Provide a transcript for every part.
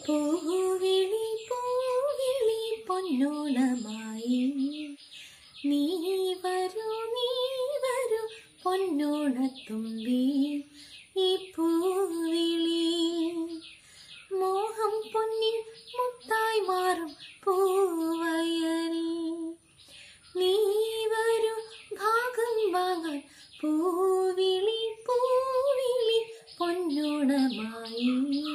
പൂവിളി പൂവിളി പൊന്നോണമായി നീ വരൂ നീ വരൂ പൊന്നോണത്തുമ്പി ഈ പൂവിളി മോഹം പൊന്നിൻ മുത്തായി മാറും പൂവയറി നീ വരൂ ഭാഗം വാങ്ങാൻ പൂവിളി പൂവിളി പൊന്നോണമായി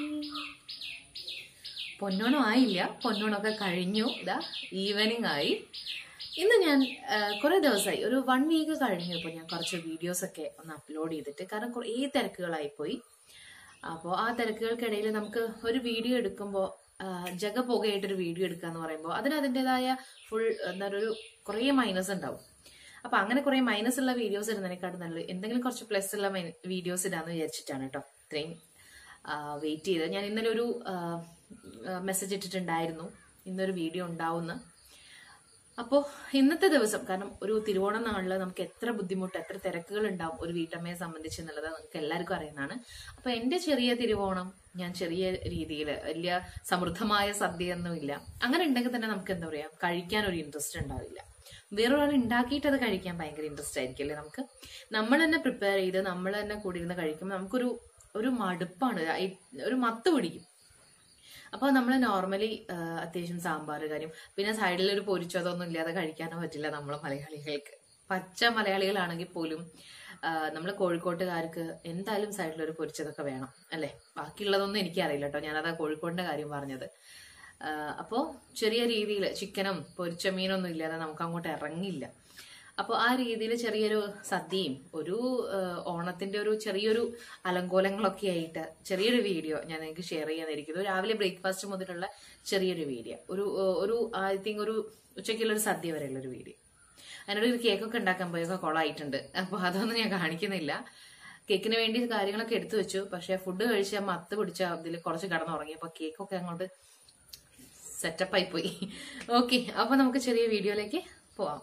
പൊന്നോണം ആയില്ല പൊന്നോണമൊക്കെ കഴിഞ്ഞു ഇതാ ഈവനിങ് ആയി ഇന്ന് ഞാൻ കുറെ ദിവസമായി ഒരു വൺ വീക്ക് കഴിഞ്ഞു ഇപ്പോൾ ഞാൻ കുറച്ച് വീഡിയോസ് ഒക്കെ ഒന്ന് അപ്ലോഡ് ചെയ്തിട്ട് കാരണം കുറേ തിരക്കുകളായി പോയി അപ്പോൾ ആ തിരക്കുകൾക്കിടയിൽ നമുക്ക് ഒരു വീഡിയോ എടുക്കുമ്പോൾ ജഗ പുകയായിട്ടൊരു വീഡിയോ എടുക്കുക എന്ന് പറയുമ്പോൾ അതിന് അതിൻ്റെതായ ഫുൾ എന്താ പറയുക ഒരു കുറേ മൈനസ് ഉണ്ടാവും അപ്പൊ അങ്ങനെ കുറെ മൈനസ് ഉള്ള വീഡിയോസ് ഇടുന്നതിനെക്കാട്ടും നല്ലത് എന്തെങ്കിലും കുറച്ച് പ്ലസ് ഉള്ള വീഡിയോസ് ഇടാന്ന് വിചാരിച്ചിട്ടാണ് കേട്ടോ ഇത്രയും വെയിറ്റ് ചെയ്ത് ഞാൻ ഇന്നലെ ഒരു മെസ്സേജ് ഇട്ടിട്ടുണ്ടായിരുന്നു ഇന്നൊരു വീഡിയോ ഉണ്ടാവുന്ന അപ്പോൾ ഇന്നത്തെ ദിവസം കാരണം ഒരു തിരുവോണം നാളിൽ നമുക്ക് എത്ര ബുദ്ധിമുട്ട് എത്ര തിരക്കുകൾ ഉണ്ടാവും ഒരു വീട്ടമ്മയെ സംബന്ധിച്ച് എന്നുള്ളത് നമുക്ക് എല്ലാവർക്കും അറിയുന്നതാണ് അപ്പൊ എന്റെ ചെറിയ തിരുവോണം ഞാൻ ചെറിയ രീതിയിൽ വലിയ സമൃദ്ധമായ സദ്യയൊന്നും ഇല്ല അങ്ങനെ ഉണ്ടെങ്കിൽ തന്നെ നമുക്ക് എന്താ പറയാ കഴിക്കാൻ ഒരു ഇൻട്രസ്റ്റ് ഉണ്ടാവില്ല വേറൊരാൾ ഉണ്ടാക്കിയിട്ട് അത് കഴിക്കാൻ ഭയങ്കര ഇൻട്രസ്റ്റ് ആയിരിക്കും അല്ലേ നമുക്ക് നമ്മൾ തന്നെ പ്രിപ്പയർ ചെയ്ത് നമ്മൾ തന്നെ കൂടിയിരുന്ന് കഴിക്കുമ്പോൾ നമുക്കൊരു ഒരു മടുപ്പാണ് ഒരു മത്ത് പിടിക്കും അപ്പോൾ നമ്മൾ നോർമലി അത്യാവശ്യം സാമ്പാർ കാര്യം പിന്നെ സൈഡിൽ ഒരു പൊരിച്ചതൊന്നും ഇല്ലാതെ കഴിക്കാനോ പറ്റില്ല നമ്മൾ മലയാളികൾക്ക് പച്ച മലയാളികളാണെങ്കിൽ പോലും നമ്മൾ കോഴിക്കോട്ടുകാർക്ക് എന്തായാലും സൈഡിൽ ഒരു പൊരിച്ചതൊക്കെ വേണം അല്ലേ ബാക്കിയുള്ളതൊന്നും എനിക്കറിയില്ല കേട്ടോ ഞാനതാ കോഴിക്കോടിന്റെ കാര്യം പറഞ്ഞത് അപ്പോൾ ചെറിയ രീതിയിൽ ചിക്കനും പൊരിച്ച മീനൊന്നും ഇല്ലാതെ നമുക്ക് അങ്ങോട്ട് ഇറങ്ങില്ല അപ്പോൾ ആ രീതിയിൽ ചെറിയൊരു സദ്യയും ഒരു ഓണത്തിന്റെ ഒരു ചെറിയൊരു അലങ്കോലങ്ങളൊക്കെ ആയിട്ട് ചെറിയൊരു വീഡിയോ ഞാൻ നിങ്ങൾക്ക് ഷെയർ ചെയ്യാനിരിക്കുന്നു രാവിലെ ബ്രേക്ക്ഫാസ്റ്റ് മുതലുള്ള ചെറിയൊരു വീഡിയോ ഒരു ഒരു ഐ തിങ്ക് ഒരു ഉച്ചയ്ക്കുള്ള ഒരു സദ്യ വരെയുള്ള ഒരു വീഡിയോ അതിനോട് ഒരു കേക്കൊക്കെ ഉണ്ടാക്കാൻ പോയൊക്കെ കൊളായിട്ടുണ്ട് അപ്പോൾ അതൊന്നും ഞാൻ കാണിക്കുന്നില്ല കേക്കിന് വേണ്ടി കാര്യങ്ങളൊക്കെ എടുത്തു വെച്ചു പക്ഷെ ഫുഡ് കഴിച്ച് മത്ത് പിടിച്ച അതിൽ കുറച്ച് കിടന്നുറങ്ങിയപ്പോൾ കേക്കൊക്കെ അങ്ങോട്ട് സെറ്റപ്പായി പോയി ഓക്കെ അപ്പോൾ നമുക്ക് ചെറിയ വീഡിയോയിലേക്ക് പോവാം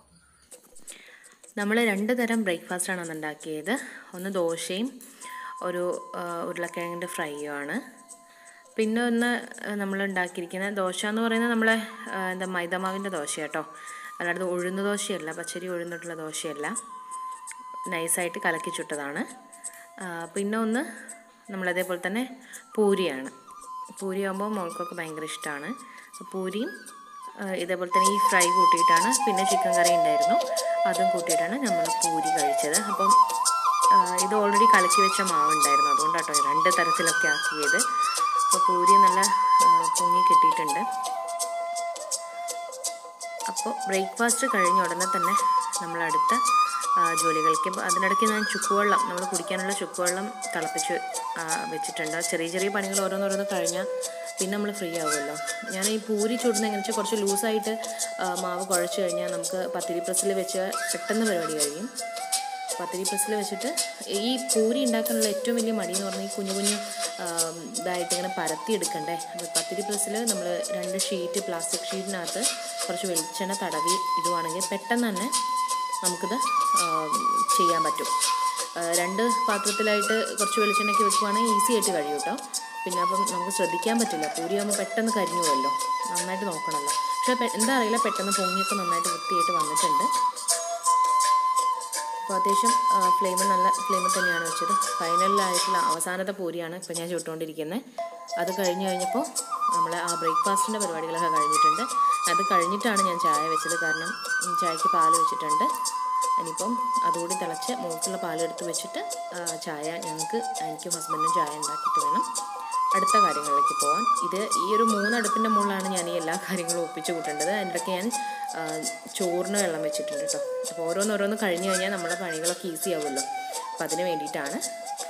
നമ്മൾ രണ്ട് തരം ബ്രേക്ക്ഫാസ്റ്റാണ് അന്ന് ഉണ്ടാക്കിയത് ഒന്ന് ദോശയും ഒരു ഉരുളക്കിഴങ്ങിൻ്റെ ഫ്രൈയും ആണ് പിന്നെ ഒന്ന് നമ്മൾ ഉണ്ടാക്കിയിരിക്കുന്ന ദോശ എന്ന് പറയുന്നത് നമ്മളെ എന്താ മൈദമാവിൻ്റെ ദോശ കേട്ടോ അല്ലാതെ ഉഴുന്ന ദോശയല്ല പച്ചരി ഉഴുന്നിട്ടുള്ള ദോശയല്ല നൈസായിട്ട് കലക്കി ചുട്ടതാണ് പിന്നെ ഒന്ന് നമ്മളതേപോലെ തന്നെ പൂരിയാണ് പൂരി ആകുമ്പോൾ മോൾക്കൊക്കെ ഭയങ്കര ഇഷ്ടമാണ് പൂരിയും ഇതേപോലെ തന്നെ ഈ ഫ്രൈ കൂട്ടിയിട്ടാണ് പിന്നെ ചിക്കൻ കറി ഉണ്ടായിരുന്നു അതും കൂട്ടിയിട്ടാണ് നമ്മൾ പൂരി കഴിച്ചത് അപ്പം ഇത് ഓൾറെഡി കലക്കി വെച്ച മാവുണ്ടായിരുന്നു അതുകൊണ്ടാട്ടോ രണ്ട് തരത്തിലൊക്കെ ആക്കിയത് അപ്പോൾ പൂരി നല്ല പൊങ്ങി കിട്ടിയിട്ടുണ്ട് അപ്പോൾ ബ്രേക്ക്ഫാസ്റ്റ് കഴിഞ്ഞ ഉടനെ തന്നെ നമ്മൾ അടുത്ത ജോലികൾക്ക് അതിനിടയ്ക്ക് ഞാൻ ചുക്കുവെള്ളം നമ്മൾ കുടിക്കാനുള്ള ചുക്കുവെള്ളം തിളപ്പിച്ച് വെച്ചിട്ടുണ്ട് ചെറിയ ചെറിയ പണികൾ ഓരോന്നോരോന്ന് കഴിഞ്ഞാൽ പിന്നെ നമ്മൾ ഫ്രീ ആവുമല്ലോ ഞാൻ ഈ പൂരി ചുടുന്ന എങ്ങനെ വെച്ചാൽ കുറച്ച് ലൂസായിട്ട് മാവ് കുഴച്ച് കഴിഞ്ഞാൽ നമുക്ക് പത്തിരി പ്രസ്സിൽ വെച്ച് പെട്ടെന്ന് പരിപാടി കഴിയും പത്തിരി പ്രസ്സിൽ വെച്ചിട്ട് ഈ പൂരി ഉണ്ടാക്കാനുള്ള ഏറ്റവും വലിയ മടി എന്ന് പറഞ്ഞാൽ ഈ കുഞ്ഞു കുഞ്ഞു ഇതായിട്ട് ഇങ്ങനെ പരത്തി എടുക്കണ്ടേ അപ്പോൾ പത്തിരി പ്രസ്സിൽ നമ്മൾ രണ്ട് ഷീറ്റ് പ്ലാസ്റ്റിക് ഷീറ്റിനകത്ത് കുറച്ച് വെളിച്ചെണ്ണ തടവി ഇടുവാണെങ്കിൽ പെട്ടെന്ന് തന്നെ നമുക്കിത് ചെയ്യാൻ പറ്റും രണ്ട് പാത്രത്തിലായിട്ട് കുറച്ച് വെളിച്ചെണ്ണയ്ക്ക് വെക്കുവാണെങ്കിൽ ഈസി ആയിട്ട് കഴിയും കേട്ടോ പിന്നെ അപ്പം നമുക്ക് ശ്രദ്ധിക്കാൻ പറ്റില്ല പൂരി ആകുമ്പോൾ പെട്ടെന്ന് കരിഞ്ഞു പോയല്ലോ നന്നായിട്ട് നോക്കണമല്ലോ പക്ഷെ എന്താ അറിയില്ല പെട്ടെന്ന് പൊങ്ങിയൊക്കെ നന്നായിട്ട് വൃത്തിയായിട്ട് വന്നിട്ടുണ്ട് അപ്പോൾ അത്യാവശ്യം ഫ്ലെയിം നല്ല ഫ്ലെയിമിൽ തന്നെയാണ് വെച്ചത് ഫൈനലിലായിട്ടുള്ള അവസാനത്തെ പൂരിയാണ് ഇപ്പോൾ ഞാൻ ചുട്ടുകൊണ്ടിരിക്കുന്നത് അത് കഴിഞ്ഞ് കഴിഞ്ഞപ്പോൾ നമ്മൾ ആ ബ്രേക്ക്ഫാസ്റ്റിൻ്റെ പരിപാടികളൊക്കെ കഴിഞ്ഞിട്ടുണ്ട് അത് കഴിഞ്ഞിട്ടാണ് ഞാൻ ചായ വെച്ചത് കാരണം ചായക്ക് പാൽ വെച്ചിട്ടുണ്ട് ഇനിയിപ്പം അതുകൂടി തിളച്ച് മുകൾക്കുള്ള പാലെടുത്ത് വെച്ചിട്ട് ചായ ഞങ്ങൾക്ക് എനിക്കും ഹസ്ബൻഡും ചായ ഉണ്ടാക്കിയിട്ട് വേണം അടുത്ത കാര്യങ്ങളിലേക്ക് പോകാൻ ഇത് ഈ ഒരു മൂന്നടുപ്പിൻ്റെ മുകളിലാണ് ഞാൻ ഈ എല്ലാ കാര്യങ്ങളും ഒപ്പിച്ച് കൂട്ടേണ്ടത് അതിൻ്റെയൊക്കെ ഞാൻ ചോറിന് വെള്ളം വെച്ചിട്ടുണ്ട് കേട്ടോ അപ്പോൾ ഓരോന്നോരോന്ന് കഴിഞ്ഞ് കഴിഞ്ഞാൽ നമ്മുടെ പണികളൊക്കെ ഈസി ആവുമല്ലോ അപ്പം അതിന് വേണ്ടിയിട്ടാണ്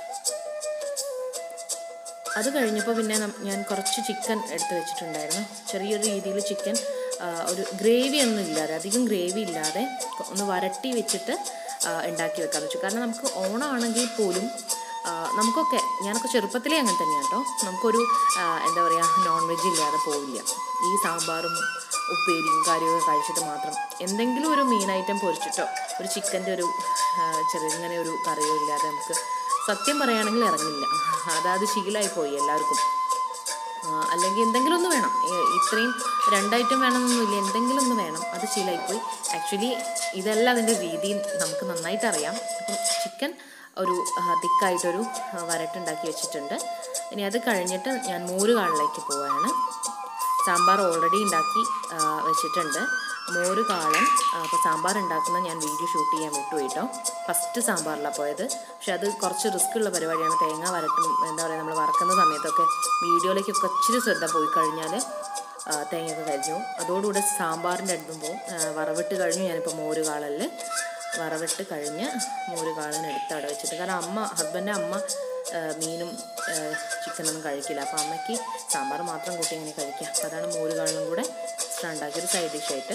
അത് കഴിഞ്ഞപ്പോൾ പിന്നെ ഞാൻ കുറച്ച് ചിക്കൻ എടുത്ത് വെച്ചിട്ടുണ്ടായിരുന്നു ചെറിയൊരു രീതിയിൽ ചിക്കൻ ഒരു ഗ്രേവി ഒന്നും ഇല്ലാതെ അധികം ഗ്രേവി ഇല്ലാതെ ഒന്ന് വരട്ടി വെച്ചിട്ട് ഉണ്ടാക്കി വെക്കാമെന്ന് വെച്ചു കാരണം നമുക്ക് ഓണമാണെങ്കിൽ പോലും നമുക്കൊക്കെ ഞാനൊക്കെ ചെറുപ്പത്തിലേ അങ്ങനെ തന്നെയാണ് കേട്ടോ നമുക്കൊരു എന്താ പറയുക നോൺ വെജ് ഇല്ലാതെ പോവില്ല ഈ സാമ്പാറും ഉപ്പേരിയും കാര്യമൊക്കെ കഴിച്ചിട്ട് മാത്രം എന്തെങ്കിലും ഒരു മീൻ ഐറ്റം പൊരിച്ചിട്ടോ ഒരു ചിക്കൻ്റെ ഒരു ചെറുങ്ങനെ ഒരു കറിയോ ഇല്ലാതെ നമുക്ക് സത്യം പറയുകയാണെങ്കിൽ ഇറങ്ങില്ല അതാത് ശീലമായി പോയി എല്ലാവർക്കും ആ, അല്ലെങ്കിൽ എന്തെങ്കിലും ഒന്ന് വേണം ഈ- ഇത്രയും രണ്ടൈറ്റം വേണമെന്നൊന്നുമില്ല എന്തെങ്കിലും ഒന്ന് വേണം അത് ശീലമായിപ്പോയി ആക്ച്വലി ഇതല്ല അതിൻ്റെ രീതി നമുക്ക് നന്നായിട്ട് അറിയാം അപ്പം ചിക്കൻ ഒരു തിക്കായിട്ടൊരു വരട്ടുണ്ടാക്കി വെച്ചിട്ടുണ്ട് ഇനി അത് കഴിഞ്ഞിട്ട് ഞാൻ മോര് കാളിലേക്ക് പോവുകയാണ് സാമ്പാർ ഓൾറെഡി ഉണ്ടാക്കി ആ, വെച്ചിട്ടുണ്ട് മോര് കാളൻ അപ്പോൾ സാമ്പാർ ഉണ്ടാക്കുന്ന ഞാൻ വീഡിയോ ഷൂട്ട് ചെയ്യാൻ വിട്ടുപോയി കേട്ടോ ഫസ്റ്റ് സാമ്പാറിലാണ് പോയത് പക്ഷെ അത് കുറച്ച് റിസ്ക് ഉള്ള പരിപാടിയാണ് തേങ്ങ വരട്ടും എന്താ പറയുക നമ്മൾ വറക്കുന്ന സമയത്തൊക്കെ വീഡിയോയിലേക്കൊക്കെ ഇച്ചിരി ശ്രദ്ധ പോയി കഴിഞ്ഞാൽ ആ, തേങ്ങയൊക്കെ കരിഞ്ഞു അതോടുകൂടെ സാമ്പാറിൻ്റെ അടുത്തും പോകും ആ, വറവിട്ട് കഴിഞ്ഞു ഞാനിപ്പോൾ മോര് കാളലിൽ വറവിട്ട് കഴിഞ്ഞ് മോര് കാളൻ എടുത്ത് അവിടെ വെച്ചിട്ട് കാരണം അമ്മ ഹസ്ബൻഡ് അമ്മ ആ, മീനും ആ, ചിക്കനൊന്നും കഴിക്കില്ല അപ്പോൾ അമ്മയ്ക്ക് സാമ്പാർ മാത്രം കൂട്ടി ഇങ്ങനെ കഴിക്കാം അപ്പോൾ അതാണ് മോര് കാളനും കൂടെ എക്സ്ട്രാ ഉണ്ടാക്കിയൊരു സൈഡ് ഡിഷായിട്ട്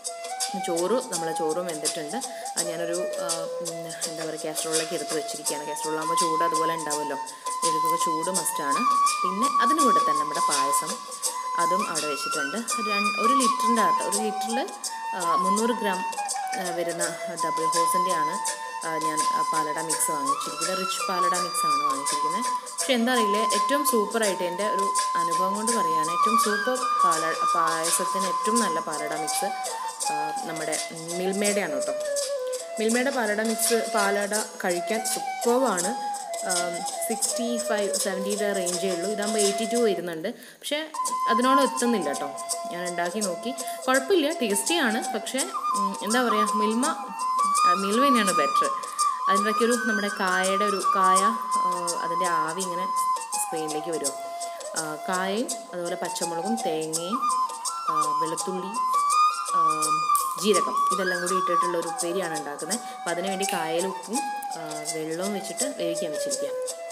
ചോറ് നമ്മളെ ചോറും വെന്തിട്ടുണ്ട് അത് ഞാനൊരു ആ, ഉം, എന്താ പറയുക കാസറോളിലേക്ക് എടുത്ത് വെച്ചിരിക്കുകയാണ് കാസറോളാകുമ്പോൾ ചൂട് അതുപോലെ ഉണ്ടാവുമല്ലോ ഇതിലൊക്കെ ചൂട് മസ്റ്റാണ് പിന്നെ അതിന് കൂടെ തന്നെ നമ്മുടെ പായസം അതും അവിടെ വെച്ചിട്ടുണ്ട് രണ്ട് ഒരു ലിറ്ററിൻ്റെ അകത്ത് ഒരു ലിറ്ററിൽ മുന്നൂറ് ഗ്രാം ആ, വരുന്ന ഡബിൾ ഹോസിൻ്റെ ആണ് ആ, ഞാൻ ആ, പാലട മിക്സ് വാങ്ങിച്ചിരിക്കുന്നത് റിച്ച് പാലട മിക്സ് ആണ് വാങ്ങിച്ചിരിക്കുന്നത് പക്ഷെ എന്താ അറിയില്ല ഏറ്റവും സൂപ്പറായിട്ട് എൻ്റെ ഒരു അനുഭവം കൊണ്ട് പറയുകയാണ് ഏറ്റവും സൂപ്പർ പാല പായസത്തിന് ഏറ്റവും നല്ല പാലട മിക്സ് ആ, നമ്മുടെ മിൽമേഡയാണ് കേട്ടോ മിൽമയുടെ പാലട മിക്സ് പാലട കഴിക്കാൻ സൂപ്പർവാണ് സിക്സ്റ്റി ഫൈവ് സെവൻറ്റിയുടെ റേഞ്ചേ ഉള്ളൂ ഇതാകുമ്പോൾ എയ്റ്റി ടു വരുന്നുണ്ട് പക്ഷേ അതിനോട് എത്തുന്നില്ല കേട്ടോ ഞാൻ ഉണ്ടാക്കി നോക്കി കുഴപ്പമില്ല ടേസ്റ്റിയാണ് പക്ഷേ ഉം, എന്താ പറയുക മിൽമ ആ, മിൽമ തന്നെയാണ് ബെറ്റർ അതിൻ്റെയൊക്കെ ഒരു നമ്മുടെ കായയുടെ ഒരു കായ ആ, അതിൻ്റെ ആവി ഇങ്ങനെ സ്ക്രീനിലേക്ക് വരും ആ, കായയും അതുപോലെ പച്ചമുളകും തേങ്ങയും ആ, വെളുത്തുള്ളി ആ, ജീരകം ഇതെല്ലാം കൂടി ഇട്ടിട്ടുള്ള ഒരു ഉപ്പേരിയാണ് ഉണ്ടാക്കുന്നത് അപ്പം അതിന് വേണ്ടി കായലും ഉപ്പും ആ, വെള്ളവും വെച്ചിട്ട് വേവിക്കാൻ വെച്ചിരിക്കുക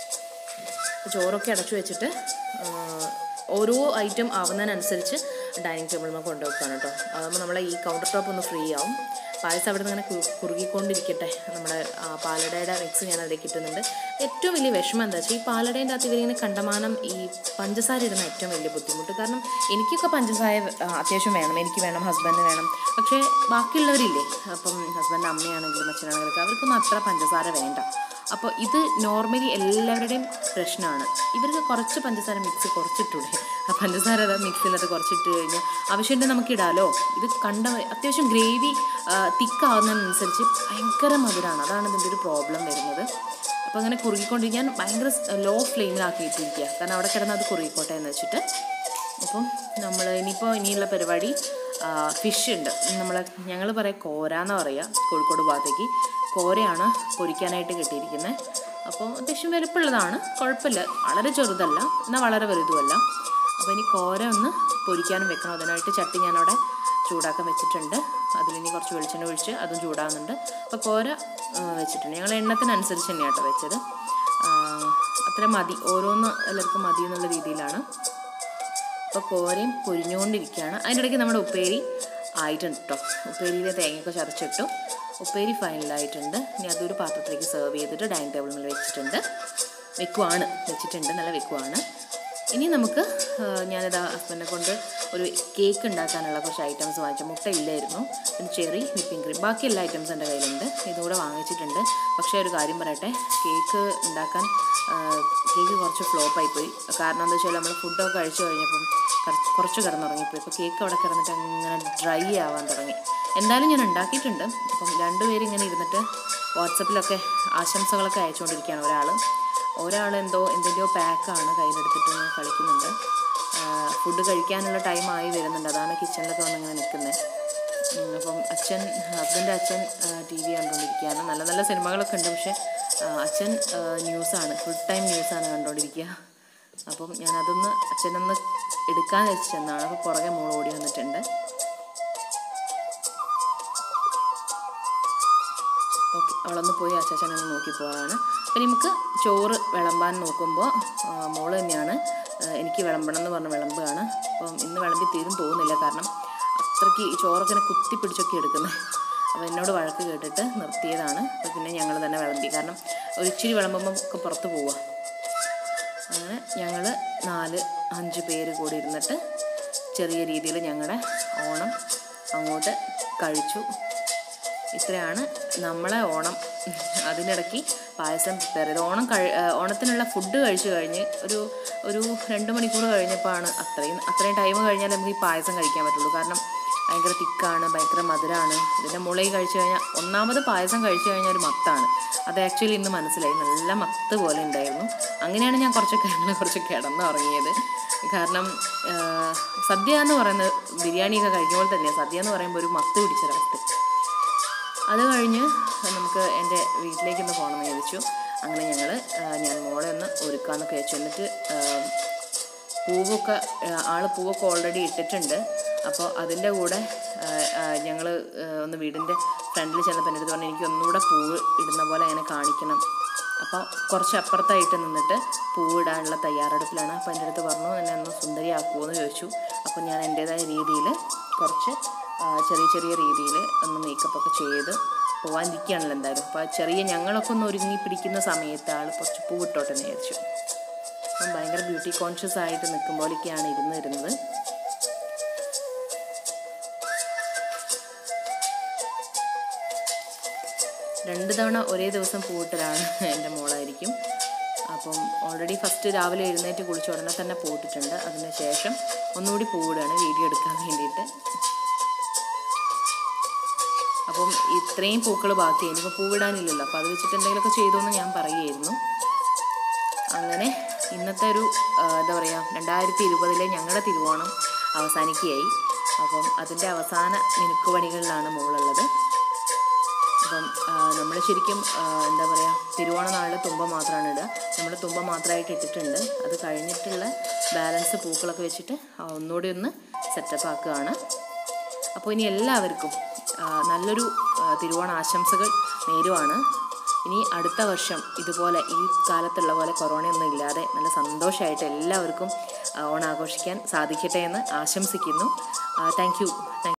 അപ്പോൾ ചോറൊക്കെ അടച്ചു വെച്ചിട്ട് ആ, ഓരോ ഐറ്റം ആവുന്നതിനനുസരിച്ച് ഡൈനിങ് ടേബിളിൽ കൊണ്ടുവെക്കുകയാണ് കേട്ടോ അതാകുമ്പോൾ നമ്മളെ ഈ കൗണ്ടർ ടോപ്പ് ഒന്ന് ഫ്രീ ആവും പായസം അവിടെ നിന്ന് ഇങ്ങനെ കു- കുറുകിക്കൊണ്ടിരിക്കട്ടെ നമ്മുടെ ആ, പാലടയുടെ മിക്സ് ഞാൻ അതിലേക്ക് ഇട്ടുന്നുണ്ട് ഏറ്റവും വലിയ വിഷമം എന്താ വെച്ചാൽ ഈ പാലടേൻ്റെ അകത്ത് ഇവരിങ്ങനെ കണ്ടമാനം ഈ പഞ്ചസാര ഇടുന്ന ഏറ്റവും വലിയ ബുദ്ധിമുട്ട് കാരണം എനിക്കൊക്കെ പഞ്ചസാര ആ, അത്യാവശ്യം വേണം എനിക്ക് വേണം ഹസ്ബൻഡിന് വേണം പക്ഷേ ബാക്കിയുള്ളവരില്ലേ അപ്പം ഹസ്ബൻഡ് അമ്മയാണെങ്കിലും അച്ഛനാണെങ്കിലും അവർക്കൊന്നും അത്ര പഞ്ചസാര വേണ്ട അപ്പോൾ ഇത് നോർമലി എല്ലാവരുടെയും പ്രശ്നമാണ് ഇവർക്ക് കുറച്ച് പഞ്ചസാര മിക്സ് കുറച്ചിട്ടൂടെ ആ പഞ്ചസാര അത് മിക്സിലത് കുറച്ചിട്ട് കഴിഞ്ഞാൽ ആവശ്യമുണ്ടെങ്കിൽ നമുക്ക് ഇടാലോ ഇത് കണ്ട അത്യാവശ്യം ഗ്രേവി തിക്കാവുന്നതിനനുസരിച്ച് ഭയങ്കര മധുരമാണ് അതാണ് ഇതിൻ്റെ ഒരു പ്രോബ്ലം വരുന്നത് അപ്പോൾ അങ്ങനെ കുറുകിക്കൊണ്ട് ഞാൻ ഭയങ്കര ലോ ഫ്ലെയിമിലാക്കിയിട്ടിരിക്കുക കാരണം അവിടെ കിടന്ന് അത് കുറുകിക്കോട്ടെ എന്ന് വെച്ചിട്ട് അപ്പം നമ്മൾ ഇനിയിപ്പോൾ ഇനിയുള്ള പരിപാടി ഫിഷ് ഉണ്ട് നമ്മൾ ഞങ്ങൾ പറയാം കോര എന്ന് പറയുക കോഴിക്കോട് ഭാഗത്തേക്ക് കോരയാണ് പൊരിക്കാനായിട്ട് കിട്ടിയിരിക്കുന്നത് അപ്പോൾ അത്യാവശ്യം വലുപ്പമുള്ളതാണ് കുഴപ്പമില്ല വളരെ ചെറുതല്ല എന്നാൽ വളരെ വലുതുമല്ല അപ്പോൾ ഇനി കോര ഒന്ന് പൊരിക്കാനും വെക്കണം അതിനായിട്ട് ചട്ടി ഞാനവിടെ ചൂടാക്കാൻ വെച്ചിട്ടുണ്ട് അതിലിനി കുറച്ച് വെളിച്ചെണ്ണ ഒഴിച്ച് അതും ചൂടാകുന്നുണ്ട് അപ്പോൾ കോര ആ, വെച്ചിട്ടുണ്ട് ഞങ്ങൾ എണ്ണത്തിനനുസരിച്ച് തന്നെയാണ് കേട്ടോ വെച്ചത് ആ, അത്ര മതി ഓരോന്ന് എല്ലാവർക്കും മതി എന്നുള്ള രീതിയിലാണ് അപ്പോൾ കോരയും പൊരിഞ്ഞുകൊണ്ടിരിക്കുകയാണ് അതിൻ്റെ ഇടയ്ക്ക് നമ്മുടെ ഉപ്പേരി ആയിട്ടുണ്ട് കേട്ടോ ഉപ്പേരിയിലെ തേങ്ങയൊക്കെ ചതച്ചിട്ടു ഉപ്പേരി ഫൈനലായിട്ടുണ്ട് ഇനി അതൊരു പാത്രത്തിലേക്ക് സെർവ് ചെയ്തിട്ട് ഡൈനിങ് ടേബിളിൽ വെച്ചിട്ടുണ്ട് വെക്കുവാണ് വെച്ചിട്ടുണ്ട് നല്ല വെക്കുവാണ് ഇനി നമുക്ക് ആ, ഞാനിത് ഹസ്ബൻഡിനെ കൊണ്ട് ഒരു കേക്ക് ഉണ്ടാക്കാനുള്ള കുറച്ച് ഐറ്റംസ് വാങ്ങിച്ചു മുട്ട ഇല്ലായിരുന്നു പിന്നെ ചെറി വിപ്പിംഗ് ക്രീം ബാക്കി എല്ലാ ഐറ്റംസും എൻ്റെ കയ്യിലുണ്ട് ഇതുകൂടെ വാങ്ങിച്ചിട്ടുണ്ട് പക്ഷേ ഒരു കാര്യം പറയട്ടെ കേക്ക് ഉണ്ടാക്കാൻ ആ, കേക്ക് കുറച്ച് ഫ്ലോപ്പായി പോയി കാരണം എന്താ വെച്ചാൽ നമ്മൾ ഫുഡൊക്കെ കഴിച്ചു കഴിഞ്ഞപ്പം കുറച്ച് കുറച്ച് കിടന്നുറങ്ങിപ്പോയി ഇപ്പോൾ കേക്ക് അവിടെ കിടന്നിട്ട് അങ്ങനെ ഡ്രൈ ആവാൻ തുടങ്ങി എന്തായാലും ഞാൻ ഉണ്ടാക്കിയിട്ടുണ്ട് അപ്പം രണ്ടുപേരും ഇങ്ങനെ ഇരുന്നിട്ട് വാട്സപ്പിലൊക്കെ ആശംസകളൊക്കെ അയച്ചുകൊണ്ടിരിക്കുകയാണ് ഒരാൾ ഒരാൾ എന്തോ എന്തിൻ്റെയോ പാക്കാണ് കയ്യിലെടുത്തിട്ട് ഇങ്ങനെ കളിക്കുന്നുണ്ട് ഫുഡ് കഴിക്കാനുള്ള ടൈം ആയി വരുന്നുണ്ട് അതാണ് കിച്ചണിലൊക്കെ വന്ന് ഇങ്ങനെ നിൽക്കുന്നത് അപ്പം അച്ഛൻ ഹസ്ബൻഡ് അച്ഛൻ ടി വി കണ്ടുകൊണ്ടിരിക്കുകയാണ് നല്ല നല്ല സിനിമകളൊക്കെ ഉണ്ട് പക്ഷേ ആ, അച്ഛൻ ന്യൂസാണ് ഫുൾ ടൈം ന്യൂസാണ് കണ്ടുകൊണ്ടിരിക്കുക അപ്പം ഞാനതൊന്ന് അച്ഛനൊന്ന് എടുക്കാൻ വെച്ചെന്നാണ് അപ്പോൾ പുറകെ മോൾ ഓടി വന്നിട്ടുണ്ട് ഓക്കെ അവളൊന്ന് പോയി അച്ചാച്ചനൊന്ന് നോക്കി പോകാനാണ് അപ്പം നമുക്ക് ചോറ് വിളമ്പാൻ നോക്കുമ്പോൾ ആ, മോള് തന്നെയാണ് ആ, എനിക്ക് വിളമ്പണം എന്ന് പറഞ്ഞ് വിളമ്പുകയാണ് അപ്പം ഇന്ന് വിളമ്പി തീരും തോന്നുന്നില്ല കാരണം അത്രയ്ക്ക് ഈ ചോറൊക്കെ ഇങ്ങനെ കുത്തി പിടിച്ചൊക്കെ എടുക്കുന്നത് അപ്പോൾ എന്നോട് വഴക്ക് കേട്ടിട്ട് നിർത്തിയതാണ് അപ്പോൾ പിന്നെ ഞങ്ങൾ തന്നെ വിളമ്പി കാരണം ഒരു ഇച്ചിരി വിളമ്പുമ്പോൾ ഒക്കെ പുറത്ത് പോവുക അങ്ങനെ ഞങ്ങൾ നാല് അഞ്ച് പേര് കൂടി ഇരുന്നിട്ട് ചെറിയ രീതിയിൽ ഞങ്ങളുടെ ഓണം അങ്ങോട്ട് കഴിച്ചു ഇത്രയാണ് നമ്മളെ ഓണം അതിനിടയ്ക്ക് പായസം പ്രിപ്പയർ ചെയ്ത് ഓണം കഴി ഏഹ് ഓണത്തിനുള്ള ഫുഡ് കഴിച്ചു കഴിഞ്ഞ് ഒരു ഒരു രണ്ട് മണിക്കൂർ കഴിഞ്ഞപ്പോഴാണ് അത്രയും അത്രയും ടൈം കഴിഞ്ഞാൽ നമുക്ക് ഈ പായസം കഴിക്കാൻ പറ്റുള്ളൂ കാരണം ഭയങ്കര തിക്കാണ് ഭയങ്കര മധുരമാണ് ഇതിൻ്റെ മുളയിൽ കഴിച്ചു കഴിഞ്ഞാൽ ഒന്നാമത് പായസം കഴിച്ചു കഴിഞ്ഞാൽ ഒരു മത്താണ് അത് ആക്ച്വലി ഇന്ന് മനസ്സിലായി നല്ല മത്ത് പോലെ ഉണ്ടായിരുന്നു അങ്ങനെയാണ് ഞാൻ കുറച്ച് കിടന്ന് കുറച്ച് കിടന്ന് ഉറങ്ങിയത് കാരണം ആ, സദ്യ എന്ന് പറയുന്നത് ബിരിയാണിയൊക്കെ കഴിക്കുമ്പോൾ തന്നെയാണ് സദ്യ എന്ന് പറയുമ്പോൾ ഒരു മത്ത് പിടിച്ചൊരവസ്ഥ അത് കഴിഞ്ഞ് നമുക്ക് എൻ്റെ വീട്ടിലേക്ക് ഒന്ന് പോകണമെന്ന് ചോദിച്ചു അങ്ങനെ ഞങ്ങൾ ഞാൻ മോളെ ഒന്ന് ഒരുക്കാമെന്നൊക്കെ വെച്ചു എന്നിട്ട് ആ, പൂവൊക്കെ ആൾ പൂവൊക്കെ ഓൾറെഡി ഇട്ടിട്ടുണ്ട് അപ്പോൾ അതിൻ്റെ കൂടെ ഞങ്ങൾ ഒന്ന് വീടിൻ്റെ ഫ്രണ്ടിൽ ചെന്നപ്പോൾ എൻ്റെ അടുത്ത് പറഞ്ഞു എനിക്ക് ഒന്നുകൂടെ പൂവ് ഇടുന്ന പോലെ അങ്ങനെ കാണിക്കണം അപ്പോൾ കുറച്ച് അപ്പുറത്തായിട്ട് നിന്നിട്ട് പൂവ് ഇടാനുള്ള തയ്യാറെടുപ്പിലാണ് അപ്പോൾ എൻ്റെ അടുത്ത് പറഞ്ഞു എന്നെ ഒന്ന് സുന്ദരിയാക്കുമോ എന്ന് ചോദിച്ചു അപ്പോൾ ഞാൻ എൻ്റേതായ രീതിയിൽ കുറച്ച് ആ, ചെറിയ ചെറിയ രീതിയിൽ ഒന്ന് മേക്കപ്പ് ഒക്കെ ചെയ്ത് പോകാനിരിക്കുകയാണല്ലോ എന്തായാലും അപ്പോൾ ആ ചെറിയ ഞങ്ങളൊക്കെ ഒന്ന് ഒരുങ്ങി പിടിക്കുന്ന സമയത്ത് ആൾ കുറച്ച് പൂവിട്ടോട്ടെ എന്ന് വിചാരിച്ചു അപ്പം ഭയങ്കര ബ്യൂട്ടി കോൺഷ്യസ് ആയിട്ട് നിൽക്കുമ്പോഴൊക്കെയാണ് ഇരുന്ന് ഇരുന്നത് രണ്ട് തവണ ഒരേ ദിവസം പൂവിട്ടലാണ് എൻ്റെ മോളായിരിക്കും അപ്പം ഓൾറെഡി ഫസ്റ്റ് രാവിലെ എഴുന്നേറ്റ് കുളിച്ച ഉടനെ തന്നെ പൂവിട്ടിട്ടുണ്ട് അതിന് ശേഷം ഒന്നുകൂടി പൂവിടുകയാണ് വീഡിയോ എടുക്കാൻ വേണ്ടിയിട്ട് അപ്പം ഇത്രയും പൂക്കൾ ബാക്കി ഇനിയിപ്പോൾ പൂവിടാനില്ലല്ലോ അപ്പോൾ അത് വെച്ചിട്ട് എന്തെങ്കിലുമൊക്കെ ചെയ്തോന്ന് ഞാൻ പറയുമായിരുന്നു അങ്ങനെ ഇന്നത്തെ ഒരു ആ, എന്താ പറയുക രണ്ടായിരത്തി ഇരുപതിലെ ഞങ്ങളുടെ തിരുവോണം അവസാനിക്കുകയായി അപ്പം അതിൻ്റെ അവസാന മിനുക്ക് പണികളിലാണ് മോളുള്ളത് അപ്പം നമ്മൾ ശരിക്കും ആ, എന്താ പറയുക തിരുവോണ നാളിൽ തുമ്പ മാത്രമാണ് ഇടുക നമ്മൾ തുമ്പ മാത്രമായിട്ട് ഇട്ടിട്ടുണ്ട് അത് കഴിഞ്ഞിട്ടുള്ള ബാലൻസ് പൂക്കളൊക്കെ വെച്ചിട്ട് ആ, ഒന്നുകൂടി ഒന്ന് സെറ്റപ്പ് ആക്കുകയാണ് അപ്പോൾ ഇനി എല്ലാവർക്കും ആ, നല്ലൊരു ആ, തിരുവോണ ആശംസകൾ നേരുവാണ് ഇനി അടുത്ത വർഷം ഇതുപോലെ ഈ കാലത്തുള്ള പോലെ കൊറോണയൊന്നും ഇല്ലാതെ നല്ല സന്തോഷമായിട്ട് എല്ലാവർക്കും ആ, ഓണം ആഘോഷിക്കാൻ സാധിക്കട്ടെ എന്ന് ആശംസിക്കുന്നു താങ്ക് യു